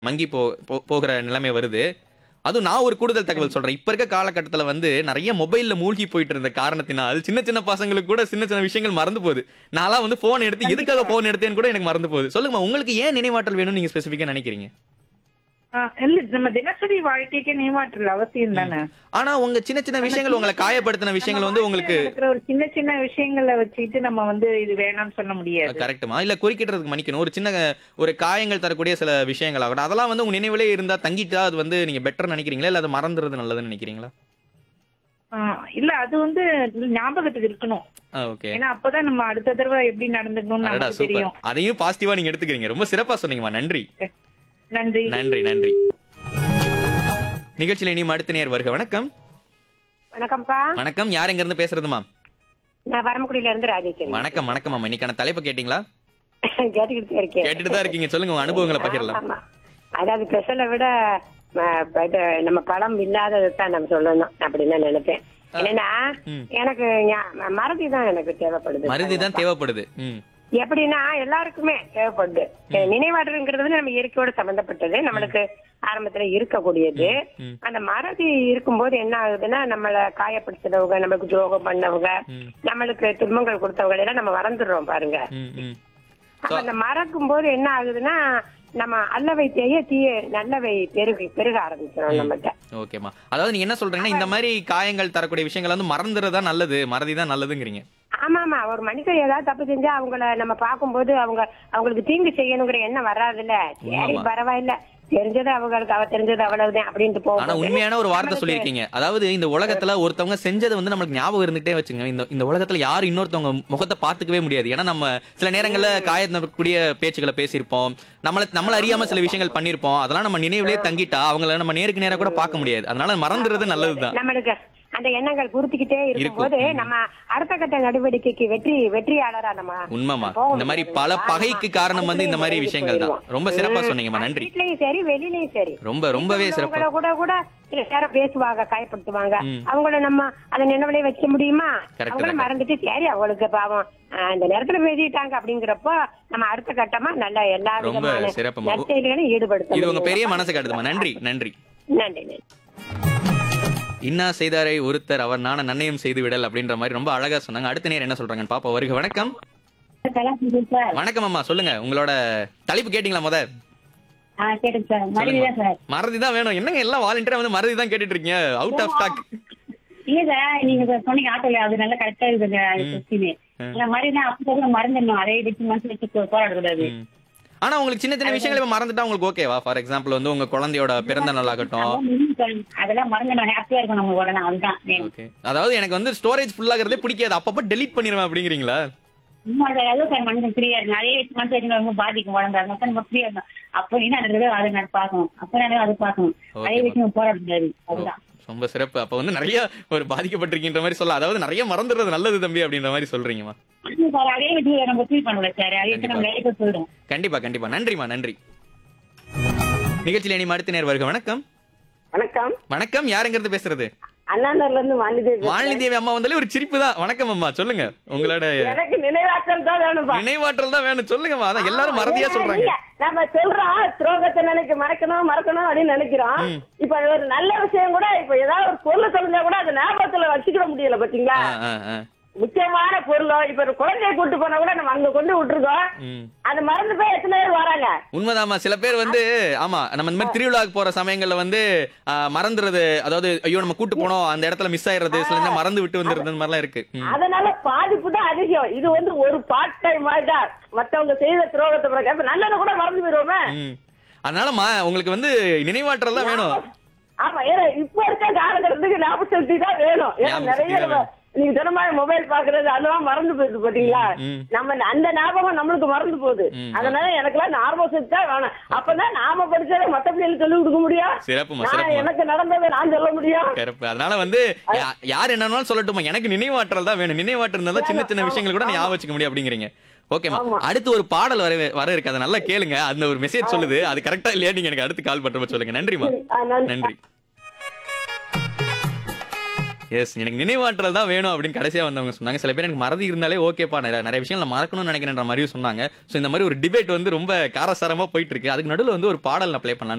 மங்கி போ போ- போகிற நிலைமை வருது அதுவும் நான் ஒரு கூடுதல் தகவல் சொல்றேன் இப்ப இருக்க காலகட்டத்துல வந்து நிறைய மொபைல்ல மூழ்கி போயிட்டு இருந்த காரணத்தினால் சின்ன சின்ன பசங்களுக்கு கூட சின்ன சின்ன விஷயங்கள் மறந்து போகுது நான்லாம் வந்து போன் எடுத்து எதுக்காக போன் எடுத்தேன்னு கூட எனக்கு மறந்து போகுது சொல்லுங்க உங்களுக்கு ஏன் நினைவாற்றல் வேணும்னு நீங்க ஸ்பெசிஃபிக்கா நினைக்கிறீங்க ஆ, இல்ல நம்ம தினசரி வாழ்க்கைக்கு நினைவாற்றல் அவசியம் தானே ஆனா உங்க சின்ன சின்ன விஷயங்கள் உங்களை காயப்படுத்தின விஷயங்கள் வந்து உங்களுக்கு நடக்கிற ஒரு சின்ன சின்ன விஷயங்களை வச்சுட்டு நம்ம வந்து இது வேணாம்னு சொல்ல முடியாது கரெக்ட்டுமா இல்ல குறுக்கிடுறதுக்கு மன்னிக்கணும் ஒரு சின்ன ஒரு காயங்கள் தரக்கூடிய சில விஷயங்கள் ஆகட்டும் அதெல்லாம் வந்து உங்க நினைவிலே இருந்தா தங்கிட்டா அது வந்து நீங்க பெட்டர் நினைக்கிறீங்களா இல்ல அது மறந்துறது நல்லதுன்னு நினைக்கிறீங்களா ஆ, இல்ல அது வந்து ஞாபகத்துக்கு இருக்கணும் ஓகே ஏன்னா அப்பதான் நம்ம அடுத்த தடவை எப்படி நடந்துக்கணும்னு அடடா நமக்கு சூப்பர் தெரியும் அதையும் பாசிட்டிவா நீங்க எடுத்துக்கிறீங்க ரொம்ப சிறப்பா சொன்னீங்கம்மா நன்றி நன்றி நன்றி நன்றி நிகழ்ச்சியில இனியும் அடுத்த நேர் வருக வணக்கம் வணக்கம்ப்பா வணக்கம் யார் எங்க இருந்து பேசுறதுமா நான் வரமக்குடியில இருந்து ராஜேஸ்வரி வணக்கம் வணக்கம் அம்மா இன்னைக்கான தலைப்பு கேட்டீங்களா கேட்டுக்கிட்டு தான் இருக்கேன் கேட்டுட்டு தான் இருக்கீங்க சொல்லுங்க உங்க அனுபவங்களை பகிரலாம் ஆமா அதாவது ஸ்பெஷலை விட ம, இது நம்ம படம் இல்லாதது தான் நம்ம சொல்லணும் அப்படின்னு நான் நினைப்பேன் என்னன்னா ம். எனக்கு ஞா- மறதி தான் எனக்கு தேவைப்படுது மருதி தான் தேவைப்படுது ம் எப்படின்னா எல்லாருக்குமே தேவைப்படுது நினைவாற்றல்ங்கிறது வந்து நம்ம இயற்கையோட சம்பந்தப்பட்டது நம்மளுக்கு ஆரம்பத்துல இருக்கக்கூடியது ம். அந்த மறதி இருக்கும்போது என்ன ஆகுதுன்னா நம்மள காயப்படுத்தினவங்க நம்மளுக்கு துரோகம் பண்ணவங்க ம். நம்மளுக்கு துன்பங்கள் கொடுத்தவங்க எல்லாம் நம்ம மறந்துடுறோம் பாருங்க ம் ம் அப்ப அந்த மறக்கும் போது என்ன ஆகுதுன்னா நம்ம அல்லவை தேய தீய நல்லவை பெருகு பெருக ஆரம்பிச்சிடும் நம்மகிட்ட ஓகேம்மா அதாவது நீங்க என்ன சொல்றீங்கன்னா இந்த மாதிரி காயங்கள் தரக்கூடிய விஷயங்கள் வந்து மறந்துறது நல்லது மறதி தான் நல்லதுங்கிறீங்க ஆமா ஆமா ஒரு மனுஷன் ஏதாவது தப்பு செஞ்சா அவங்கள நம்ம பார்க்கும்போது அவங்க அவங்களுக்கு தீங்கு செய்யணுங்கிற எண்ணம் வராதுல்ல சரி ஆமா. பரவாயில்ல தெரிஞ்சது அவங்களுக்கு அவ தெரிஞ்சது அவ்வளவுதான் அப்படின்ட்டு ஆனா போகும் உண்மையான ஒரு வார்த்தை சொல்லியிருக்கீங்க அதாவது இந்த உலகத்துல ஒருத்தவங்க செஞ்சதை வந்து நம்மளுக்கு ஞாபகம் இருந்துட்டே வச்சுங்க இந்த இந்த உலகத்துல யாரும் இன்னொருத்தவங்க முகத்தை பார்த்துக்கவே முடியாது ஏன்னா நம்ம சில நேரங்கள்ல காயக்கூடிய பேச்சுகளை பேசியிருப்போம் நம்மள நம்மள அறியாம சில விஷயங்கள் பண்ணிருப்போம் அதெல்லாம் நம்ம நினைவுலயே தங்கிட்டா அவங்கள நம்ம நேருக்கு நேரா கூட பார்க்க முடியாது அதனால மறந்துறது நல்லதுதான் நம்மளுக்கு அந்த எண்ணங்கள் குறித்துக்கிட்டே இருக்கும்போது நம்ம அடுத்த கட்ட நடவடிக்கைக்கு வெற்றி வெற்றியாளரா நம்ம உண்மைமா போக இந்த மாதிரி முடியாது. பல ஆமா. பகைக்கு காரணம் வந்து இந்த மாதிரி அதுலயும் விஷயங்கள் தான் போயிடுவோம். ரொம்ப சிறப்பா ம். சொன்னீங்கம்மா நன்றி வீட்லயும் சரி வெளியிலயும் சரி ரொம்ப ரொம்பவே சிறப்பா உங்களை கூட கூட சில நேரம் பேசுவாங்க காயப்படுத்துவாங்க ம். அவங்கள நம்ம அந்த நினைவுலயே வைக்க முடியுமா Correct அவங்கள தான். மறந்துட்டு சரி அவங்களுக்கு பாவம் ஆஹ், இந்த நேரத்துல பேசிட்டாங்க அப்படிங்கிறப்போ நம்ம அடுத்த கட்டமா நல்ல எல்லா ரொம்ப விதமான சிறப்புமா. நற்செயல்களையும் ஈடுபடுத்த இது உங்க முடியும். பெரிய மனசு காட்டுதுமா நன்றி நன்றி நன்றி நன்றி இன்னா செய்தாரை ஒருத்தர் அவர் நான நன்னயம் செய்து விடல் அப்படின்ற மாதிரி ரொம்ப அழகா சொன்னாங்க அடுத்த நேரம் என்ன சொல்றாங்கன்னு பாப்பா வருக வணக்கம் வணக்கம் அம்மா சொல்லுங்க உங்களோட தலைப்பு கேட்டீங்களா முத கேட்டுங்க சார் மறுபடியும் சார் மறதி தான் வேணும் என்னங்க எல்லாம் வாலண்டியரா வந்து மறதி தான் கேட்டுட்டு இருக்கீங்க அவுட் ஆஃப் ஸ்டாக் இல்ல சார் நீங்க இப்ப சொன்னீங்க ஆட்டோல அது நல்லா கரெக்டா இருக்குது கொஸ்டின் இந்த மாதிரி தான் அப்போ மறந்துடணும் அதே வச்சு மனசு வச்சு போ- போராடக்கூடாது ஆனா உங்களுக்கு சின்ன சின்ன விஷயங்கள் இப்ப மறந்துட்டா உங்களுக்கு ஓகேவா ஃபார் எக்ஸாம்பிள் வந்து உங்க குழந்தையோட பிறந்த நாள் ஆகட்டும் அதெல்லாம் முடிஞ்சு சார். அதெல்லாம் மறந்துடணும் ஹாப்பியா இருக்கும் நம்ம உடனே அதுதான் வேணும். ஓகே அதாவது எனக்கு வந்து ஸ்டோரேஜ் ஃபுல் ஆகிறதே பிடிக்காது அப்பப்ப டெலீட் பண்ணிடுவேன் அப்படிங்கிறீங்களா சும்மா சார் அதுவும் சார் மனுஷன் ஃப்ரீயா இருக்கும் அதே வச்சு மனசு வச்சு ரொம்ப பாதிக்கும் உடம்பு அது மட்டும் நம்ம ஃப்ரீயா இருக்கும் அப்போ என்ன நடக்குதோ அதை நான் பார்க்கணும் அப்ப நான் அது பார்க்கணும் அதே Okay, வச்சு நம்ம போராடக்கூடாது அதுதான் ரொம்ப சிறப்பு அப்ப வந்து நிறைய ஒரு பாதிக்கப்பட்டிருக்கின்ற மாதிரி சொல்ல அதாவது நிறைய மறந்துடுறது நல்லது தம்பி அப்படின்ற மாதிரி சொல்றீங்கம்மா அது சார் அதே வச்சு நம்ம ஃபீல் பண்ணல சார் அதே வச்சு நம்ம லைஃபை போயிடும் கண்டிப்பா கண்டிப்பா நன்றிமா நன்றி நிகழ்ச்சியில இனி அடுத்த நேர் வருக வணக்கம் வணக்கம் வணக்கம் யாருங்கிறது பேசுறது அண்ணாநர்ல இருந்து வாலிதே மாலினி தேவி அம்மா வந்தாலே ஒரு சிரிப்பு தான் வணக்கம் அம்மா சொல்லுங்க உங்களோட எனக்கு நினைவாற்றல் தான் வேணும்பா நினைவாற்றல் தான் வேணும் சொல்லுங்கம்மா அதான் எல்லாரும் மறதியா சொல்றாங்க இல்ல, நம்ம சொல்றோம் துரோகத்தை நினைக்க மறக்கணும் மறக்கணும் அப்படின்னு நினைக்கிறோம் ம். இப்ப அது ஒரு நல்ல விஷயம் கூட இப்ப ஏதாவது ஒரு பொருள் தொலைஞ்சா கூட அது ஞாபகத்துல வச்சுக்கிட முடியல பாத்தீங்களா ஆ, ஆ, ஆ. முக்கியமான பொருளோ இப்ப ஒரு குழந்தைய கூட்டு போனா கூட நம்ம அங்க கொண்டு விட்டுருக்கோம் ம். அது மறந்து போய் எத்தனை பேர் வராங்க உண்மைதாம்மா சில பேர் வந்து ஆமா நம்ம இந்த மாதிரி திருவிழாக்கு போற சமயங்கள்ல வந்து ஆ, மறந்துறது அதாவது ஐயோ நம்ம கூட்டு போனோம் அந்த இடத்துல மிஸ் ஆயிடுறது சில நேரம் மறந்து விட்டு வந்துருது அந்த மாதிரிலாம் இருக்கு ம். அதனால பாதிப்பு தான் அதிகம் இது வந்து ஒரு பார்ட் டைம் மாதிரி தான் மத்தவங்க செய்த துரோகத்தை பிறகு இப்ப நல்லதை கூட மறந்து போயிருவோமே ம். அதனாலமா உங்களுக்கு வந்து நினைவாற்றல் தான் வேணும் ஆமா ஏன்னா இப்ப இருக்க காலகட்டத்துக்கு ஞாபக சக்தி தான் வேணும் ஏன்னா ஞாபக நிறைய சக்தி தான் நம்ம- நீங்க சொன்ன மாதிரி மொபைல் பாக்குறது அதெல்லாம் மறந்து போயிடுது பாத்தீங்களா ம். நம்ம அந்த ஞாபகம் நம்மளுக்கு மறந்து போகுது ம். அதனால எனக்கெல்லாம் ஞாபக சக்தி தான் வேணும் அப்பதான் நாம படிச்சதை மத்த பிள்ளைகளுக்கு சொல்லி கொடுக்க முடியும் சிறப்புமா நான் சிறப்புமா எனக்கு நடந்ததை நான் சொல்ல முடியும் சிறப்பு அதனால வந்து யா- யார் என்னன்னாலும் சொல்லட்டுமா எனக்கு நினைவாற்றல் தான் வேணும் நினைவாற்றல் இருந்தா தான் சின்ன சின்ன விஷயங்கள் கூட நான் ஞாபகம் வச்சுக்க முடியும் அப்படிங்கிறீங்க ஓகேமா ஆமா. அடுத்து ஒரு பாடல் வர வர இருக்கு அதை நல்லா கேளுங்க அந்த ஒரு மெசேஜ் சொல்லுது அது கரெக்டா இல்லையா நீங்க எனக்கு அடுத்து கால் பண்றப்ப சொல்லுங்க நன்றிமா ஆ, நன்றி. நன்றி எஸ் எனக்கு நினைவாற்றல் தான் வேணும் அப்படின்னு கடைசியா வந்தவங்க சொன்னாங்க சில பேர் எனக்கு மறதி இருந்தாலே ஓகேப்பா நிறைய நிறைய விஷயங்கள் நான் மறக்கணும்னு நினைக்கிறேன்ற மாதிரியும் சொன்னாங்க ஸோ இந்த மாதிரி ஒரு டிபேட் வந்து ரொம்ப காரசாரமா போயிட்டு இருக்கு அதுக்கு நடுவில் வந்து ஒரு பாடல் நான் ப்ளே பண்ணலாம்